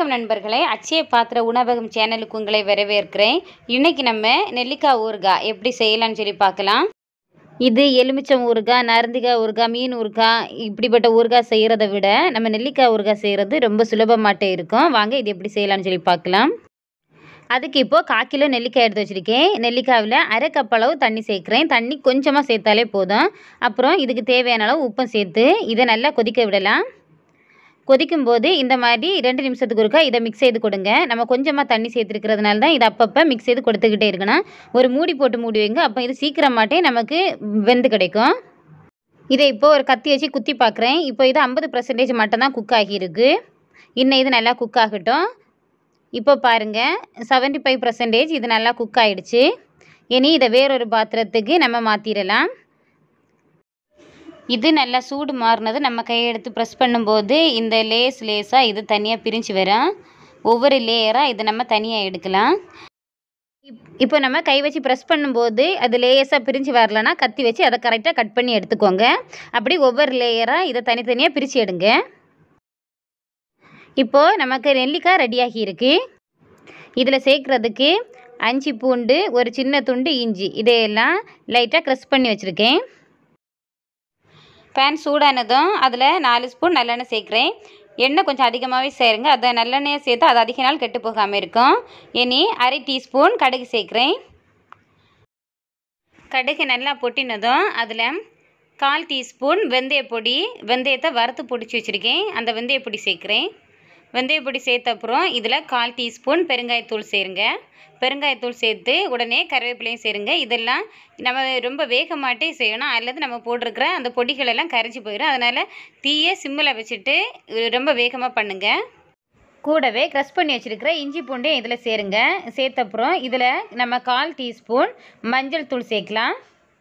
வணக்கம் நண்பர்களே அச்சய பாத்திர உணவகம் சேனலுக்கு உங்களை வரவேற்கிறேன் இன்னைக்கு நம்ம நெல்லிக்காய் ஊறுகாய் எப்படி செய்யலாம்னு சொல்லி பார்க்கலாம் இது எலுமிச்சம் ஊறுகாய் நரந்திக்காய் ஊறுகாய் மீன் ஊறுகாய் இப்படிப்பட்ட ஊறுகாய் செய்கிறத விட நம்ம நெல்லிக்காய் ஊறுகாய் செய்கிறது ரொம்ப சுலபமாட்டே இருக்கும் வாங்க இது எப்படி செய்யலாம்னு சொல்லி பார்க்கலாம் அதுக்கு இப்போது கால் கிலோ நெல்லிக்காய் எடுத்து வச்சுருக்கேன் நெல்லிக்காயில் அரை கப் அளவு தண்ணி சேர்க்குறேன் தண்ணி கொஞ்சமாக சேர்த்தாலே போதும் அப்புறம் இதுக்கு தேவையான அளவு உப்பும் சேர்த்து இதை நல்லா கொதிக்க விடலாம் கொதிக்கும்போது இந்த மாதிரி ரெண்டு நிமிஷத்துக்கு ஒருக்கா இதை மிக்ஸ் செய்து கொடுங்க நம்ம கொஞ்சமாக தண்ணி சேர்த்துருக்கிறதுனால தான் இது அப்பப்போ மிக்ஸ் செய்து கொடுத்துக்கிட்டே இருக்கணும் ஒரு மூடி போட்டு மூடி வைங்க அப்போ இது சீக்கிரமாட்டே நமக்கு வெந்து கிடைக்கும் இதை இப்போ ஒரு கத்தி வச்சு குத்தி பார்க்குறேன் இப்போ இது ஐம்பது பர்சன்டேஜ் மட்டும்தான் குக் ஆகியிருக்கு இன்னும் இது நல்லா குக் ஆகட்டும் இப்போ பாருங்கள் செவன்ட்டி ஃபைவ் பர்சன்டேஜ் இது நல்லா குக் ஆகிடுச்சு இனி இதை வேறொரு பாத்திரத்துக்கு நம்ம மாற்றிடலாம் இது நல்லா சூடு மாறினது நம்ம கையை எடுத்து ப்ரெஸ் பண்ணும்போது இந்த லேஸ் லேஸாக இது தனியாக பிரிஞ்சு வரும் ஒவ்வொரு லேயராக இதை நம்ம தனியாக எடுக்கலாம் இப்- இப்போ நம்ம கை வச்சு ப்ரெஸ் பண்ணும்போது அது லேஸாக பிரிஞ்சு வரலன்னா கத்தி வச்சு அதை கரெக்டாக கட் பண்ணி எடுத்துக்கோங்க அப்படி ஒவ்வொரு லேயராக இதை தனித்தனியாக பிரித்து எடுங்க இப்போது நமக்கு நெல்லிக்காய் ரெடியாகி இருக்கு இதில் சேர்க்குறதுக்கு அஞ்சு பூண்டு ஒரு சின்ன துண்டு இஞ்சி இதையெல்லாம் லைட்டாக க்ரஷ் பண்ணி வச்சுருக்கேன் பேன் சூடானதும் அதில் நாலு ஸ்பூன் நல்லெண்ணெய் சேர்க்குறேன் எண்ணெய் கொஞ்சம் அதிகமாகவே சேருங்க அதை நல்லெண்ணெயை சேர்த்து அது அதிக நாள் கெட்டு போகாமல் இருக்கும் இனி அரை டீஸ்பூன் கடுகு சேர்க்குறேன் கடுகு நல்லா பொட்டினதும் அதில் கால் டீஸ்பூன் வெந்தயப்பொடி வெந்தயத்தை வறுத்து பொடிச்சு வச்சுருக்கேன் அந்த வெந்தயப்பொடி சேர்க்குறேன் வெந்தயப்பொடி சேர்த்த அப்புறம் இதில் கால் டீஸ்பூன் பெருங்காயத்தூள் சேருங்க பெருங்காயத்தூள் சேர்த்து உடனே கருவேப்பிலையும் சேருங்க இதெல்லாம் நம்ம ரொம்ப வேகமாட்டே செய்யணும் அல்லது நம்ம போட்டிருக்கிற அந்த பொடிகள் எல்லாம் கரைஞ்சி போயிடும் அதனால் தீயை சிம்மில் வச்சுட்டு இது ரொம்ப வேகமாக பண்ணுங்க கூடவே க்ரஷ் பண்ணி வச்சுருக்கிற இஞ்சி பூண்டையும் இதில் சேருங்க சேர்த்த அப்புறம் இதில் நம்ம கால் டீஸ்பூன் மஞ்சள் தூள் சேர்க்கலாம்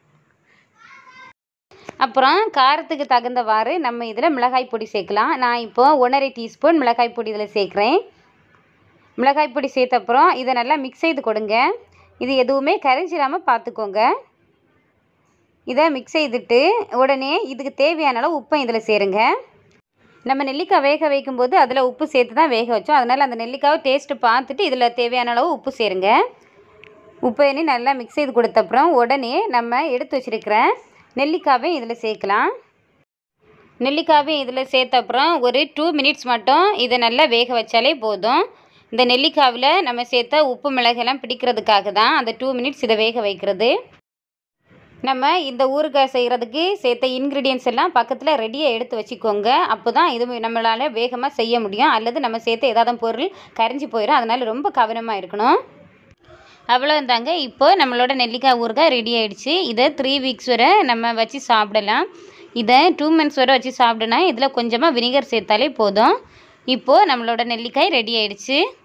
அப்புறம் காரத்துக்கு தகுந்தவாறு நம்ம இதில் மிளகாய் பொடி சேர்க்கலாம் நான் இப்போது ஒன்றரை டீஸ்பூன் மிளகாய் பொடி இதில் சேர்க்குறேன் மிளகாய் பொடி சேர்த்த அப்புறம் இதை நல்லா மிக்ஸ் செய்து கொடுங்க இது எதுவுமே கரைஞ்சிடாமல் பார்த்துக்கோங்க இதை மிக்ஸ் செய்துட்டு உடனே இதுக்கு தேவையான அளவு உப்பை இதில் சேருங்க நம்ம நெல்லிக்காய் வேக வைக்கும்போது அதில் உப்பு சேர்த்து தான் வேக வச்சோம் அதனால் அந்த நெல்லிக்காவை டேஸ்ட்டு பார்த்துட்டு இதில் தேவையான அளவு உப்பு சேருங்க உப்பை எண்ணி நல்லா மிக்ஸ் செய்து கொடுத்த அப்புறம் உடனே நம்ம எடுத்து வச்சிருக்கிற நெல்லிக்காவை இதில் சேர்க்கலாம் நெல்லிக்காவை இதில் சேர்த்த அப்புறம் ஒரு டூ மினிட்ஸ் மட்டும் இதை நல்லா வேக வச்சாலே போதும் இந்த நெல்லிக்காவில் நம்ம சேர்த்த உப்பு மிளகெல்லாம் பிடிக்கிறதுக்காக தான் அந்த டூ மினிட்ஸ் இதை வேக வைக்கிறது நம்ம இந்த ஊறுகாய் செய்கிறதுக்கு சேர்த்த இன்க்ரீடியன்ஸ் எல்லாம் பக்கத்தில் ரெடியாக எடுத்து வச்சுக்கோங்க அப்போ தான் இது நம்மளால் வேகமாக செய்ய முடியும் அல்லது நம்ம சேர்த்த ஏதாவது பொருள் கரைஞ்சி போயிடும் அதனால் ரொம்ப கவனமாக இருக்கணும் அவ்வளோதாங்க இப்போ நம்மளோட நெல்லிக்காய் ஊறுகாய் ரெடி ஆயிடுச்சு இதை த்ரீ வீக்ஸ் வரை நம்ம வச்சு சாப்பிடலாம் இதை டூ மந்த்ஸ் வரை வச்சு சாப்பிடனா இதில் கொஞ்சமாக வினிகர் சேர்த்தாலே போதும் இப்போது நம்மளோட நெல்லிக்காய் ரெடி ஆயிடுச்சு